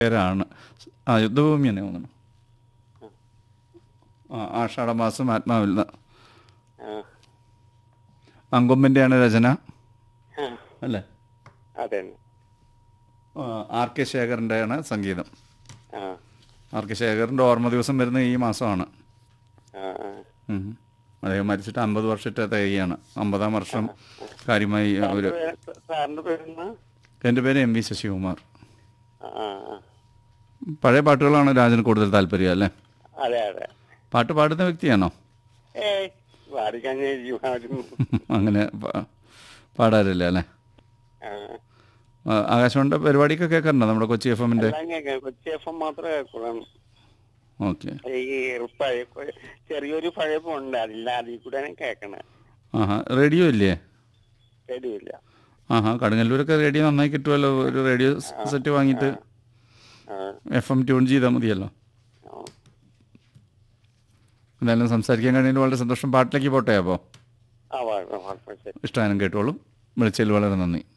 പേരാണ് ആ യുദ്ധഭൂമി തന്നെ തോന്നുന്നു ആ ആഷാഢമാസം ആത്മാവിൽ നിന്ന് ആ, അങ്കൊമ്പിൻ്റെയാണ് രചന ആ, അല്ലേ അതെ ആ, ആർ കെ ശേഖറിൻ്റെയാണ് സംഗീതം ആ ആർ കെ ശേഖറിൻ്റെ ഓർമ്മ ദിവസം വരുന്ന ഈ മാസമാണ് ആ ആ. ഉം. അദ്ദേഹം മരിച്ചിട്ട് അമ്പത് വർഷത്തെ തികയാണ് അമ്പതാം വർഷം കാര്യമായി ഒരു സാറിന്റെ പേര്- സാറിന്റെ പേരെന്നാ എൻ്റെ പേര് എം വി ശശികുമാർ ആ, ആ, ആ. പഴയ പാട്ടുകളാണ് രാജന് കൂടുതൽ താല്പര്യം അല്ലേ അതെ അതെ പാട്ട് പാടുന്ന വ്യക്തിയാണോ ഏയ് പാടിക്കഴിഞ്ഞ ജീവനായിരുന്നു അങ്ങനെ പാ- പാടാറില്ല അല്ലേ ആ, ആകാശവാണിയുടെ പരിപാടിയൊക്കെ കേൾക്കാറുണ്ടോ നമ്മുടെ കൊച്ചി എഫ് എമ്മിൻ്റെ എല്ലാം കേൾക്കാം കൊച്ചി എഫ് എം മാത്രമേ കേൾക്കുള്ളൂ ഓക്കെ ഈ പഴയ ചെറിയൊരു പഴയപ്പുണ്ട് അതില്ല അതിൽ കൂടെ കേൾക്കണേ ആഹാ റേഡിയോ ഇല്ലേ പേടിയില്ല ആഹാ കടുങ്ങല്ലൂരൊക്കെ റേഡിയോ നന്നായി കിട്ടുമല്ലോ ഒരു റേഡിയോ സെറ്റ് വാങ്ങിയിട്ട് ആ, എഫ് എം ട്യൂൺ ചെയ്താൽ മതിയല്ലോ ആ. എന്തായാലും സംസാരിക്കാൻ കഴിഞ്ഞതിൽ വളരെ സന്തോഷം പാട്ടിലേക്ക് പോട്ടെ അപ്പോൾ ആ വാ- വാ- വാ- ശരി ഇഷ്ടമാനും കേട്ടോളും വിളിച്ചതിൽ വളരെ നന്ദി